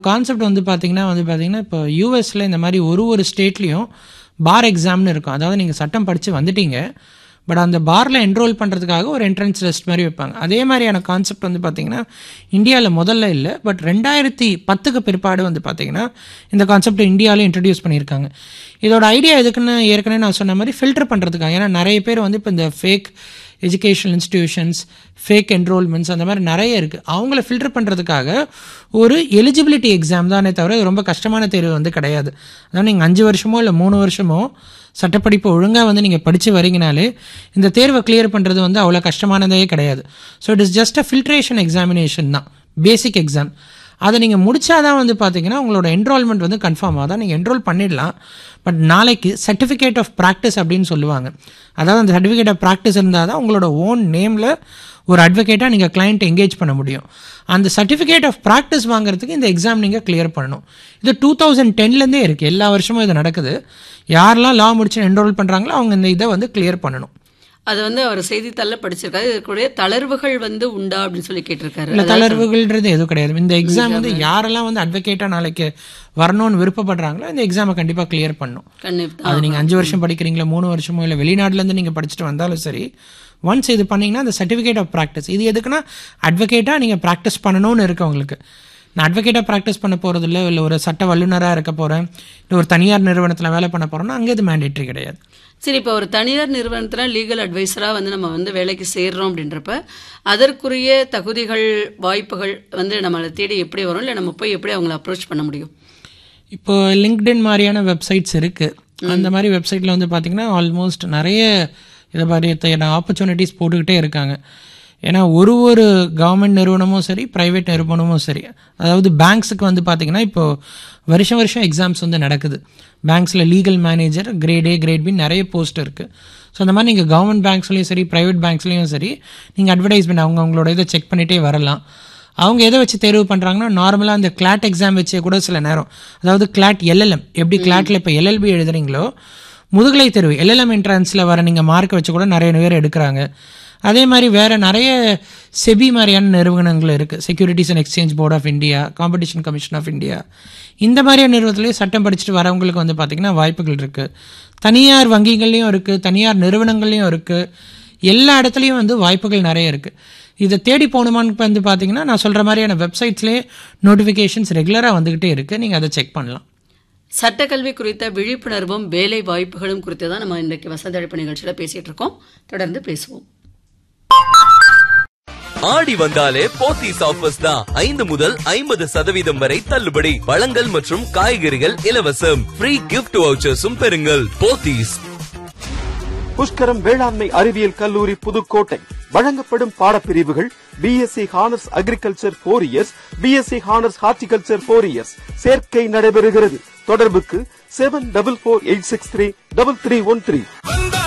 concept வந்து பார்த்தீங்கன்னா வந்து பார்த்தீங்கன்னா இப்போ யூஎஸில் இந்த மாதிரி ஒரு ஒரு ஸ்டேட்லேயும் பார் எக்ஸாம்னு இருக்கும் அதாவது நீங்கள் சட்டம் படித்து வந்துட்டீங்க பட் அந்த பாரில் என்ரோல் பண்ணுறதுக்காக ஒரு என்ட்ரன்ஸ் டெஸ்ட் மாதிரி வைப்பாங்க அதே மாதிரியான கான்செப்ட் வந்து பார்த்தீங்கன்னா இந்தியாவில் முதல்ல இல்லை பட் ரெண்டாயிரத்தி பத்துக்கு பிற்பாடு வந்து பார்த்தீங்கன்னா இந்த கான்செப்ட் இந்தியாவிலும் இன்ட்ரடியூஸ் பண்ணியிருக்காங்க இதோட ஐடியா எதுக்குன்னு ஏற்கனவே நான் சொன்ன மாதிரி ஃபில்டர் பண்ணுறதுக்காக ஏன்னா நிறைய பேர் வந்து இப்போ இந்த fake educational institutions fake enrollments அந்த மாதிரி நிறைய இருக்குது அவங்கள ஃபில்டர் பண்ணுறதுக்காக ஒரு எலிஜிபிலிட்டி எக்ஸாம் தானே தவிர இது ரொம்ப கஷ்டமான தேர்வு வந்து கிடையாது அதாவது நீங்கள் அஞ்சு வருஷமோ இல்லை மூணு வருஷமோ சட்டப்படிப்பு ஒழுங்காக வந்து நீங்கள் படித்து வரீங்கனாலே இந்த தேர்வை கிளியர் பண்ணுறது வந்து அவ்வளோ கஷ்டமானதே கிடையாது so it is just a filtration examination தான் பேசிக் எக்ஸாம் அதை நீங்கள் முடிச்சாதான் வந்து பார்த்தீங்கன்னா உங்களோட என்ரோல்மெண்ட் வந்து கன்ஃபார்ம் ஆகும் நீங்கள் என்ரோல் பண்ணிடலாம் பட் நாளைக்கு சர்டிஃபிகேட் ஆஃப் ப்ராக்டிஸ் அப்படின்னு சொல்லுவாங்க அதாவது அந்த சர்டிஃபிகேட் ஆஃப் ப்ராக்டிஸ் இருந்தால் தான் உங்களோட ஓன் நேமில் ஒரு அட்வொகேட்டாக நீங்கள் கிளைண்ட் எங்கேஜ் பண்ண முடியும் அந்த சர்டிஃபிகேட் ஆஃப் ப்ராக்டிஸ் வாங்குறதுக்கு இந்த எக்ஸாம் நீங்கள் கிளியர் பண்ணணும் இது டூ தௌசண்ட் டென்லேருந்தே இருக்குது எல்லா வருஷமும் இது நடக்குது யாரெல்லாம் லா முடிச்சு என்ரோல் பண்ணுறாங்களோ அவங்க இந்த இதை வந்து கிளியர் பண்ணணும் அது வந்து அவர் செய்தித்தாள்ல படிச்சிருக்காரு இதற்குடைய தளர்வுகள் வந்து உண்டா அப்படின்னு சொல்லி கேட்டிருக்காரு இல்லை தளர்வுகள்ன்றது எதுவும் கிடையாது இந்த எக்ஸாம் வந்து யாரெல்லாம் வந்து அட்வொகேட்டாக நாளைக்கு வரணும்னு விருப்பப்படுறாங்களோ இந்த எக்ஸாமை கண்டிப்பாக கிளியர் பண்ணும் கண்டிப்பா அது நீங்கள் அஞ்சு வருஷம் படிக்கிறீங்களா மூணு வருஷமோ இல்லை வெளிநாட்டிலேருந்து நீங்கள் படிச்சுட்டு வந்தாலும் சரி ஒன்ஸ் இது பண்ணீங்கன்னா அந்த சர்டிஃபிகேட் ஆஃப் ப்ராக்டிஸ் இது எதுக்குன்னா அட்வொகேட்டாக நீங்கள் ப்ராக்டிஸ் பண்ணணும்னு இருக்கு உங்களுக்கு நான் அட்வொகேட்டாக ப்ராக்டிஸ் பண்ண போகிறது இல்லை இல்லை ஒரு சட்ட வல்லுநராக இருக்க போகிறேன் இல்லை ஒரு தனியார் நிறுவனத்தில் வேலை பண்ண போகிறோன்னா அங்கே இது மேண்டேட்ரி கிடையாது சரி இப்போ ஒரு தனியார் நிறுவனத்துல லீகல் அட்வைசரா வந்து நம்ம வந்து வேலைக்கு சேர்றோம் அப்படின்றப்ப அதற்குரிய தகுதிகள் வாய்ப்புகள் வந்து நம்மளை தேடி எப்படி வரும் இல்லை நம்ம போய் எப்படி அவங்கள அப்ரோச் பண்ண முடியும் இப்போ லிங்க்டின் மாதிரியான வெப்சைட்ஸ் இருக்குது அந்த மாதிரி வெப்சைட்டில் வந்து பார்த்தீங்கன்னா ஆல்மோஸ்ட் நிறைய இதை மாதிரியான ஆப்பர்ச்சுனிட்டிஸ் போட்டுக்கிட்டே இருக்காங்க ஏன்னா ஒரு ஒரு கவர்மெண்ட் நிறுவனமும் சரி ப்ரைவேட் நிறுவனமும் சரி அதாவது பேங்க்ஸுக்கு வந்து பார்த்தீங்கன்னா இப்போது வருஷம் வருஷம் எக்ஸாம்ஸ் வந்து நடக்குது பேங்க்ஸில் legal manager grade A grade B நிறைய போஸ்ட் இருக்குது ஸோ அந்த மாதிரி நீங்கள் கவர்மெண்ட் பேங்க்ஸ்லேயும் சரி ப்ரைவேட் பேங்க்ஸ்லேயும் சரி நீங்கள் அட்வர்டைஸ்மெண்ட் அவங்க அவங்களோட இதை செக் பண்ணிகிட்டே வரலாம் அவங்க எதை வச்சு தேர்வு பண்ணுறாங்கன்னா நார்மலாக அந்த கிளாட் எக்ஸாம் வச்சே கூட சில நேரம் அதாவது கிளாட் எல்எல்எம் எப்படி கிளாட்டில் இப்போ எல்எல்பி எழுதுறீங்களோ முதுகலை தேர்வு எல்எல்எம் என்ட்ரன்ஸில் வர நீங்கள் மார்க் வச்சு கூட நிறைய பேர் எடுக்கிறாங்க அதே மாதிரி வேறு நிறைய செபி மாதிரியான நிறுவனங்கள் இருக்குது securities and exchange board of India competition commission of India இந்த மாதிரியான நிறுவனத்துலேயே சட்டம் படிச்சுட்டு வரவங்களுக்கு வந்து பார்த்திங்கன்னா வாய்ப்புகள் இருக்குது தனியார் வங்கிகள்லையும் இருக்குது தனியார் நிறுவனங்கள்லையும் இருக்குது எல்லா இடத்துலையும் வந்து வாய்ப்புகள் நிறைய இருக்குது இதை தேடி போகணுமான்னு வந்து பார்த்தீங்கன்னா நான் சொல்கிற மாதிரியான வெப்சைட்ஸ்லேயே நோட்டிஃபிகேஷன்ஸ் ரெகுலராக வந்துக்கிட்டே இருக்குது நீங்கள் அதை செக் பண்ணலாம் சட்டக்கல்வி குறித்த விழிப்புணர்வும் வேலை வாய்ப்புகளும் குறித்து தான் நம்ம இன்றைக்கு வசந்த அழைப்பு நிகழ்ச்சியில் பேசிட்டு இருக்கோம் தொடர்ந்து பேசுவோம் ஆடி வந்தாலே போத்தீஸ் ஆஃபர்ஸ் தான் ஐந்து முதல் ஐம்பது சதவீதம் வரை தள்ளுபடி பழங்கள் மற்றும் காய்கறிகள் இலவசம் ஃப்ரீ கிஃப்ட் வவுச்சர்ஸும் பெறுங்கள் போத்தீஸ் புஷ்கரம் வேளாண்மை அறிவியல் கல்லூரி புதுக்கோட்டை வழங்கப்படும் பாடப்பிரிவுகள் BSc honours agriculture four years BSc honours horticulture four years சேர்க்கை நடைபெறுகிறது தொடர்புக்கு seven double four eight six three double three one three வந்தா